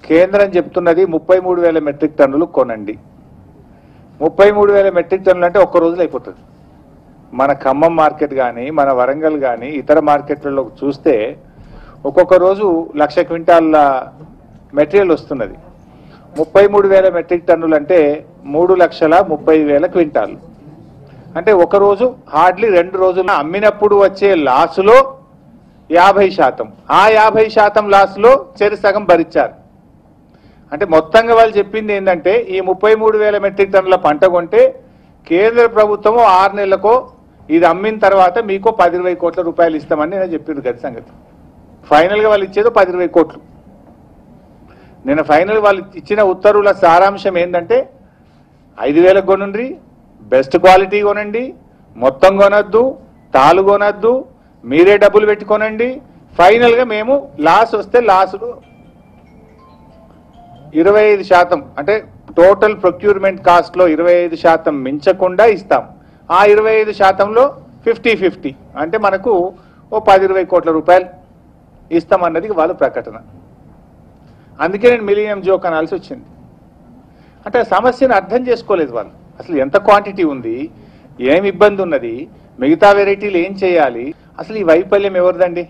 కేంద్రం చెప్తున్నది ముప్పై మూడు వేల మెట్రిక్ టన్నులు కొనండి ముప్పై మూడు వేల మెట్రిక్ టన్నులు అంటే ఒక్క రోజులో అయిపోతుంది మన ఖమ్మం మార్కెట్ కానీ మన వరంగల్ కానీ ఇతర మార్కెట్లలో చూస్తే ఒక్కొక్క రోజు లక్ష క్వింటాల్ల మెటీరియల్ వస్తున్నది ముప్పై మూడు వేల మెట్రిక్ టన్నులు అంటే మూడు లక్షల ముప్పై వేల క్వింటాలు అంటే ఒక రోజు హార్డ్లీ రెండు రోజులు అమ్మినప్పుడు వచ్చే లాసులో యాభై శాతం ఆ యాభై శాతం లాస్లో చెరి సగం భరించారు అంటే మొత్తంగా వాళ్ళు చెప్పింది ఏంటంటే ఈ ముప్పై మూడు వేల మెట్రిక్ టన్నుల పంట కొంటే కేంద్ర ప్రభుత్వము ఆరు నెలలకో ఇది అమ్మిన తర్వాత మీకు పది ఇరవై కోట్ల రూపాయలు ఇస్తామని నేను చెప్పింది గది సంగతి ఫైనల్గా వాళ్ళు ఇచ్చేది పది ఇరవై కోట్లు నేను ఫైనల్ వాళ్ళు ఇచ్చిన ఉత్తర్వుల సారాంశం ఏంటంటే ఐదు వేలకు కొనండి బెస్ట్ క్వాలిటీ కొనండి మొత్తం కొనొద్దు తాలు కొనొద్దు మీరే డబ్బులు పెట్టి కొనండి ఫైనల్గా మేము లాస్ వస్తే లాస్ ఇరవై ఐదు శాతం అంటే టోటల్ ప్రొక్యూర్మెంట్ కాస్ట్లో ఇరవై ఐదు శాతం మించకుండా ఇస్తాం ఆ ఇరవై ఐదు శాతంలో ఫిఫ్టీ ఫిఫ్టీ అంటే మనకు ఓ పది ఇరవై కోట్ల రూపాయలు ఇస్తామన్నది వాళ్ళ ప్రకటన అందుకే నేను మిలియం జోక్ అనాల్సి వచ్చింది అంటే ఆ సమస్యను అర్థం చేసుకోలేదు వాళ్ళు అసలు ఎంత క్వాంటిటీ ఉంది ఏం ఇబ్బంది ఉన్నది మిగతా వెరైటీలు ఏం చేయాలి అసలు ఈ వైఫల్యం ఎవరిదండి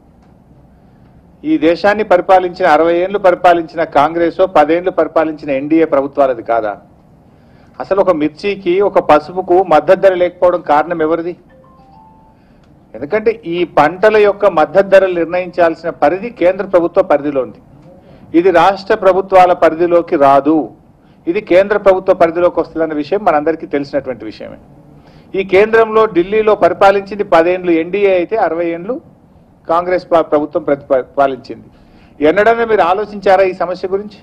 ఈ దేశాన్ని పరిపాలించిన అరవై ఏళ్ళు పరిపాలించిన కాంగ్రెస్ పదేళ్లు పరిపాలించిన ఎన్డీఏ ప్రభుత్వాలది కాదా అసలు ఒక మిర్చికి ఒక పసుపుకు మద్దతు ధర లేకపోవడం కారణం ఎవరిది ఎందుకంటే ఈ పంటల యొక్క మద్దతు ధరలు నిర్ణయించాల్సిన పరిధి కేంద్ర ప్రభుత్వ పరిధిలో ఉంది ఇది రాష్ట్ర ప్రభుత్వాల పరిధిలోకి రాదు ఇది కేంద్ర ప్రభుత్వ పరిధిలోకి వస్తుందన్న విషయం మనందరికీ తెలిసినటువంటి విషయమే ఈ కేంద్రంలో ఢిల్లీలో పరిపాలించింది పదేండ్లు ఎన్డీఏ అయితే అరవై ఏండ్లు కాంగ్రెస్ పా- ప్రభుత్వం ప్రతిపాలించింది ఎన్నడన్నా మీరు ఆలోచించారా ఈ సమస్య గురించి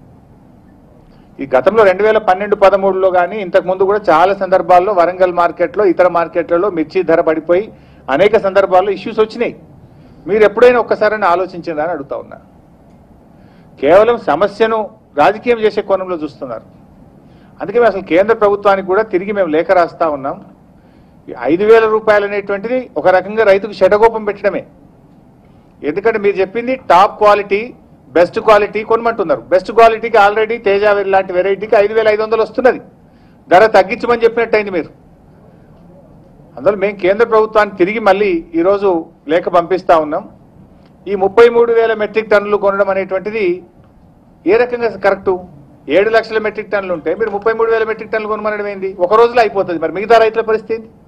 ఈ గతంలో రెండు వేల పన్నెండు పదమూడులో కానీ ఇంతకు ముందు కూడా చాలా సందర్భాల్లో వరంగల్ మార్కెట్లో ఇతర మార్కెట్లలో మిర్చి ధర పడిపోయి అనేక సందర్భాల్లో ఇష్యూస్ వచ్చినాయి మీరు ఎప్పుడైనా ఒక్కసారైనా ఆలోచించిందా అని అడుగుతా ఉన్నా కేవలం సమస్యను రాజకీయం చేసే కోణంలో చూస్తున్నారు అందుకే మేము అసలు కేంద్ర ప్రభుత్వానికి కూడా తిరిగి మేము లేఖ రాస్తా ఉన్నాం ఈ ఐదు వేల రూపాయలు అనేటువంటిది ఒక రకంగా రైతుకు షడగోపం పెట్టడమే ఎందుకంటే మీరు చెప్పింది టాప్ క్వాలిటీ బెస్ట్ క్వాలిటీ కొనమంటున్నారు బెస్ట్ క్వాలిటీకి ఆల్రెడీ తేజ లాంటి వెరైటీకి ఐదు వేల ఐదు వందలు వస్తున్నది ధర తగ్గించమని చెప్పినట్టయింది మీరు అందులో మేము కేంద్ర ప్రభుత్వాన్ని తిరిగి మళ్ళీ ఈరోజు లేఖ పంపిస్తా ఉన్నాం ఈ ముప్పై మూడు వేల మెట్రిక్ టన్నులు కొనడం అనేటువంటిది ఏ రకంగా కరెక్టు ఏడు లక్షల మెట్రిక్ టన్నులు ఉంటే మీరు ముప్పై మూడు వేల మెట్రిక్ టన్నులు కొనమనడం ఏంది ఒక రోజులో అయిపోతుంది మరి మిగతా రైతుల పరిస్థితి ఏంది